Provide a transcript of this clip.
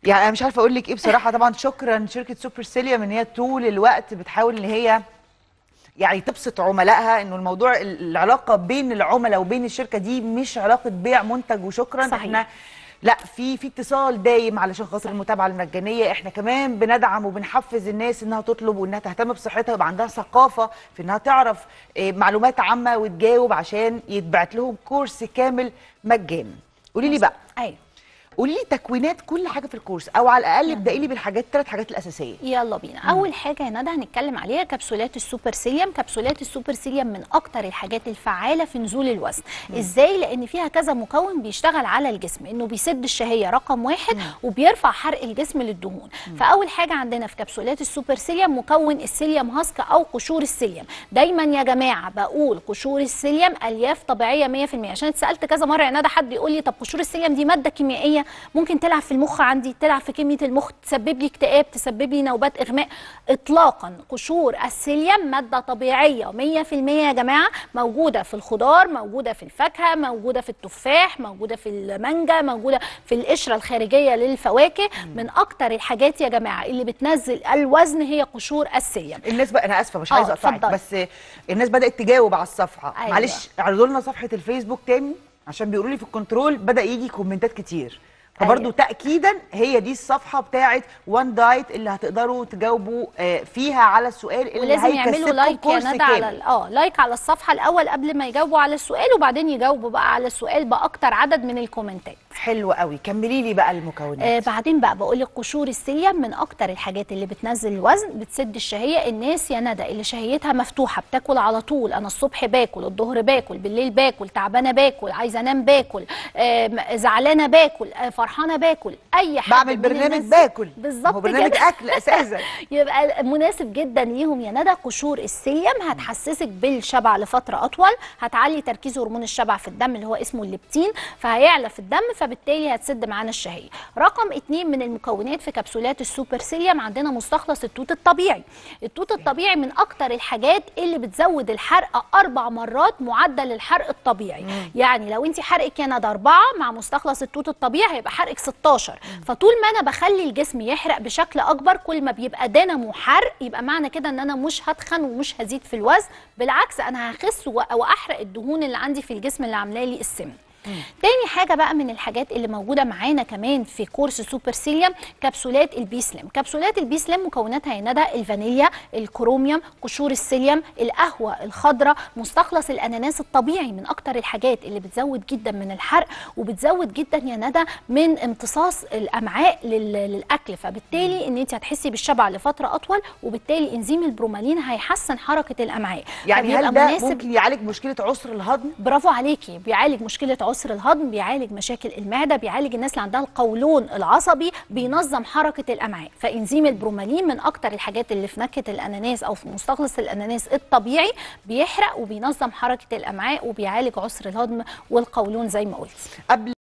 يعني انا مش عارفه اقول لك ايه بصراحه طبعا شكرا شركه سوبر سيليوم ان هي طول الوقت بتحاول ان هي يعني تبسط عملائها انه الموضوع العلاقه بين العملاء وبين الشركه دي مش علاقه بيع منتج وشكرا صحيح. احنا لا في في اتصال دايم علشان خاطر المتابعه المجانيه احنا كمان بندعم وبنحفز الناس انها تطلب وانها تهتم بصحتها ويبقى عندها ثقافه في انها تعرف آه، معلومات عامه وتجاوب عشان يتبعت لهم كورس كامل مجانا قولي لي بقى ايوه قولي لي تكوينات كل حاجه في الكورس او على الاقل ابدأي لي بالحاجات الثلاث حاجات الاساسيه يلا بينا اول حاجه يا ندى هنتكلم عليها كبسولات السوبر سيليوم كبسولات السوبر سيليوم من اكتر الحاجات الفعاله في نزول الوزن ازاي لان فيها كذا مكون بيشتغل على الجسم انه بيسد الشهيه رقم واحد وبيرفع حرق الجسم للدهون فاول حاجه عندنا في كبسولات السوبر سيليوم مكون السيليوم هاسك او قشور السيليوم دايما يا جماعه بقول قشور السيليوم الياف طبيعيه 100% عشان اتسالت كذا مره يا ندى حد يقول لي طب قشور السيليوم دي ماده كيميائيه ممكن تلعب في المخ عندي تلعب في كميه المخ تسبب لي اكتئاب تسبب لي نوبات اغماء اطلاقا قشور السيليوم ماده طبيعيه 100% يا جماعه موجوده في الخضار موجوده في الفاكهه موجوده في التفاح موجوده في المانجا موجوده في القشره الخارجيه للفواكه من اكتر الحاجات يا جماعه اللي بتنزل الوزن هي قشور السيليوم الناس بقى انا اسفه مش آه، عايزه اقطعك اتفضلي. بس الناس بدات تجاوب على الصفحه أيوة. معلش اعرضوا لنا صفحه الفيسبوك تاني عشان بيقولوا لي في الكنترول بدا يجي كومنتات كتير فبرضه أيوة. تاكيدا هي دي الصفحه بتاعه وان دايت اللي هتقدروا تجاوبوا آه، فيها على السؤال اللي ولازم يعملوا هيكسبكم لايك يا كورس ندى على كامل. ال- اه لايك على الصفحه الاول قبل ما يجاوبوا على السؤال وبعدين يجاوبوا بقى على السؤال باكتر عدد من الكومنتات حلو قوي كملي لي بقى المكونات آه بعدين بقى بقول لك قشور السيليوم من اكتر الحاجات اللي بتنزل الوزن بتسد الشهيه الناس يا ندى اللي شهيتها مفتوحه بتاكل على طول انا الصبح باكل الظهر باكل بالليل باكل تعبانه باكل عايزه انام باكل آه م- زعلانه باكل آه فرحانه باكل اي حد بعمل من برنامج الناس- باكل بالظبط هو برنامج كده. اكل اساسا يبقى مناسب جدا ليهم يا ندى قشور السيليوم هتحسسك بالشبع لفتره اطول هتعلي تركيز هرمون الشبع في الدم اللي هو اسمه الليبتين فهيعلى في الدم فبالتالي هتسد معانا الشهيه رقم اتنين من المكونات في كبسولات السوبر سيليوم عندنا مستخلص التوت الطبيعي التوت الطبيعي من اكتر الحاجات اللي بتزود الحرق اربع مرات معدل الحرق الطبيعي يعني لو انت حرقك يا ندى اربعه مع مستخلص التوت الطبيعي هيبقى حرقك 16 فطول ما انا بخلي الجسم يحرق بشكل اكبر كل ما بيبقى دنم وحرق يبقى معنى كده ان انا مش هتخن ومش هزيد في الوزن بالعكس انا هخس و- واحرق الدهون اللي عندي في الجسم اللي عامله لي السمنه تاني حاجه بقى من الحاجات اللي موجوده معانا كمان في كورس سوبر سيليوم كبسولات البي سليم كبسولات البي سليم مكوناتها يا ندى الفانيليا الكروميوم قشور السيليوم القهوه الخضراء مستخلص الاناناس الطبيعي من اكتر الحاجات اللي بتزود جدا من الحرق وبتزود جدا يا ندى من امتصاص الامعاء لل- للاكل فبالتالي ان انت هتحسي بالشبع لفتره اطول وبالتالي انزيم البرومالين هيحسن حركه الامعاء يعني فبيبقى هل ده مناسب ممكن يعالج مشكله عسر الهضم برافو عليكي بيعالج مشكله عسر الهضم بيعالج مشاكل المعده بيعالج الناس اللي عندها القولون العصبي بينظم حركه الامعاء فانزيم البرومالين من اكتر الحاجات اللي في نكهه الاناناس او في مستخلص الاناناس الطبيعي بيحرق وبينظم حركه الامعاء وبيعالج عسر الهضم والقولون زي ما قلت قبل